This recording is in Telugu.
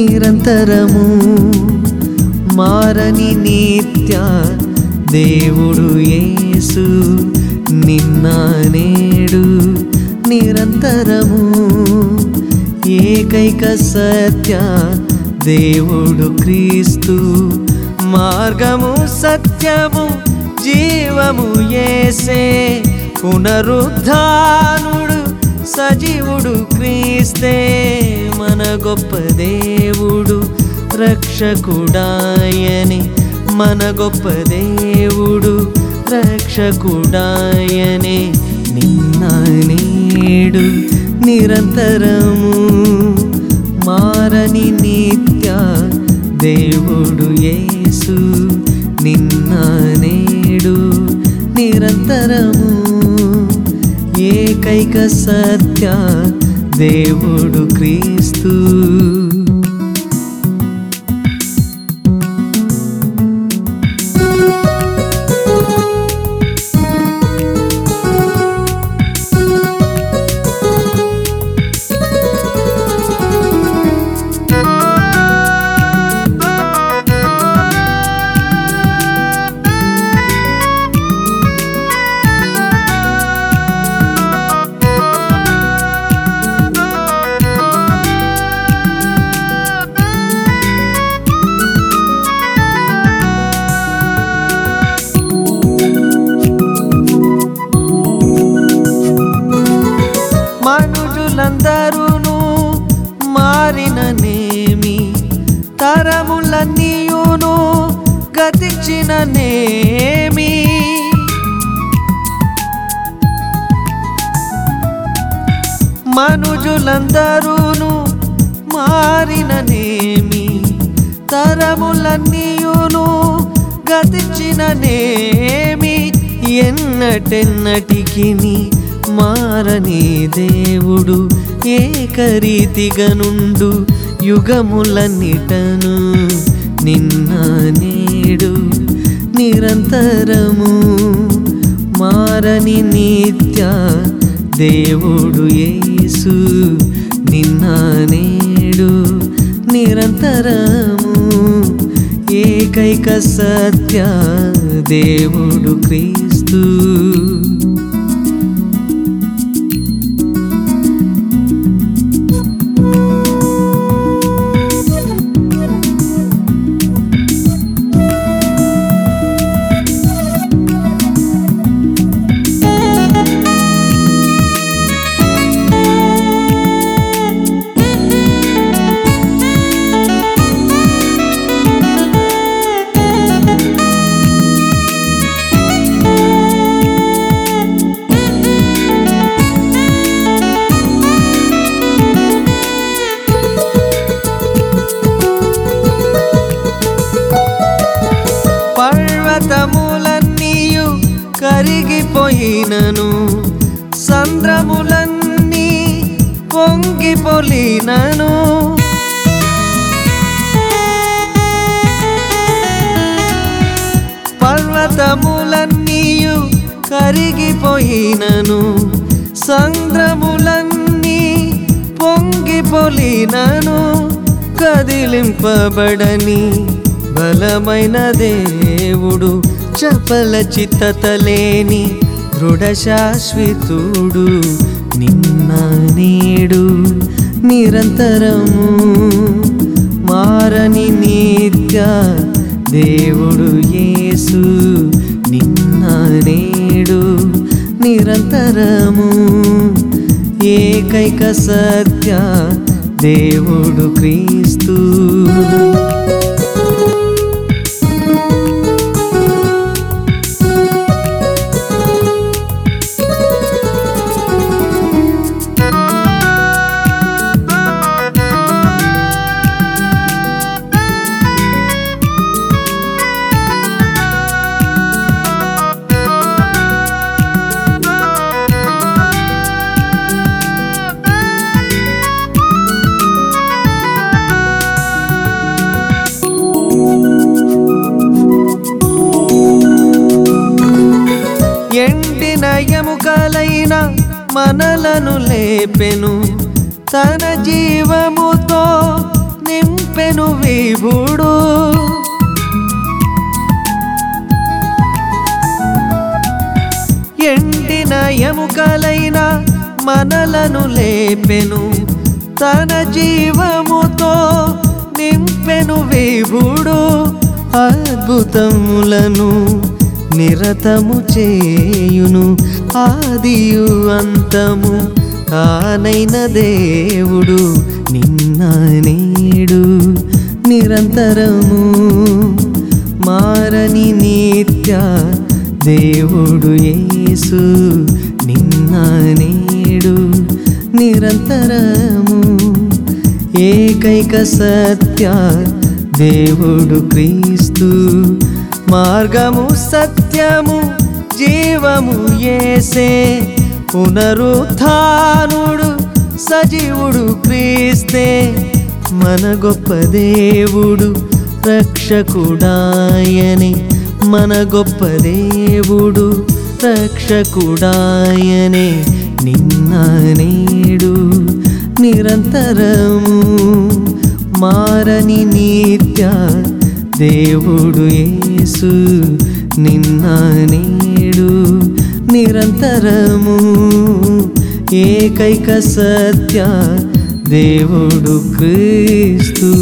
నిరంతరము మారని నిత్య దేవుడు యేసు నిన్న నేడు నిరంతరము ఏకైక సత్య దేవుడు క్రీస్తు మార్గము సత్యము జీవము ఏసే పునరుద్ధానుడు సజీవుడు క్రీస్తే మన గొప్ప దేవుడు రక్షకుడాయని మన గొప్ప దేవుడు రక్షకుడాయని నిన్న నేడు నిరంతరము మారని నిత్య దేవుడు యేసు నిన్న నేడు నిరంతరము ఏకైక సత్య దేవుడు క్రీస్తు మనుషులందరూను మారిననేమి తరములన్నీయును గతించిననేమి మనుజులందరూను మారిననేమి తరములన్నీయును గతించిననేమి ఎన్నటెన్నటికి మారని దేవుడు ఏకరీతిగా నుండు యుగములన్నిటను నిన్న నేడు నిరంతరము మారని నిత్య దేవుడు యేసు నిన్న నేడు నిరంతరము ఏకైక సత్య దేవుడు క్రీస్తు పర్వతములన్నీయు కరిగిపోయినను సంద్రములన్నీ పొంగిపోలినను పర్వతములన్నీయు కరిగిపోయినను సంద్రములన్నీ పొంగిపోలినను కదిలింపబడని బలమైన దేవుడు చపల చిత్తత లేని దృఢ శాశ్వతుడు నిన్న నేడు నిరంతరము మారని నిత్య దేవుడు యేసు నిన్న నేడు నిరంతరము ఏకైక సత్య దేవుడు క్రీస్తు ఎండిన ఎముకలైన మనలను లేపెను తన జీవముతో నింపె విభుడు ఎండిన ఎముకలైన మనలను లేపెను తన జీవముతో నింపెను విభుడు అద్భుతములను నిరతము చేయును ఆదియు అంతము తానైన దేవుడు నిన్న నేడు నిరంతరము మారని నిత్య దేవుడు యేసు నిన్న నేడు నిరంతరము ఏకైక సత్య దేవుడు క్రీస్తు మార్గము సత్యము జీవము ఏసే పునరుత్థానుడు సజీవుడు క్రీస్తే మన గొప్ప దేవుడు రక్షకుడాయని మన గొప్ప దేవుడు రక్షకుడాయనే నిన్న నేడు నిరంతరము మారని నిత్య దేవుడు యేసు నిన్న నేడు నిరంతరము ఏకైక సత్య దేవుడు క్రీస్తు